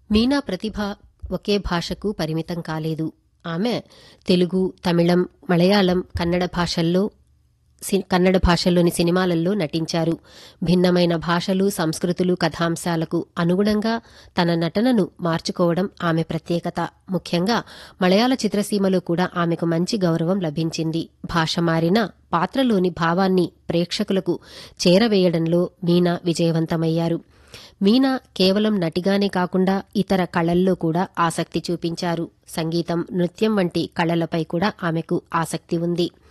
మీనా ప్రతిభ ఒకే భాషకు పరిమితం కాలేదు ఆమె తెలుగు తమిళం మలయాళం కన్నడ భాషల్లో సి- కన్నడ భాషల్లోని సినిమాలలో నటించారు భిన్నమైన భాషలు సంస్కృతులు కథాంశాలకు అనుగుణంగా తన నటనను మార్చుకోవడం ఆమె ప్రత్యేకత ముఖ్యంగా మలయాళ చిత్రసీమలో కూడా ఆమెకు మంచి గౌరవం లభించింది భాష మారిన పాత్రలోని భావాన్ని ప్రేక్షకులకు చేరవేయడంలో మీనా విజయవంతమయ్యారు మీనా కేవలం నటిగానే కాకుండా ఇతర కళల్లో కూడా ఆసక్తి చూపించారు సంగీతం నృత్యం వంటి కళలపై కూడా ఆమెకు ఆసక్తి ఉంది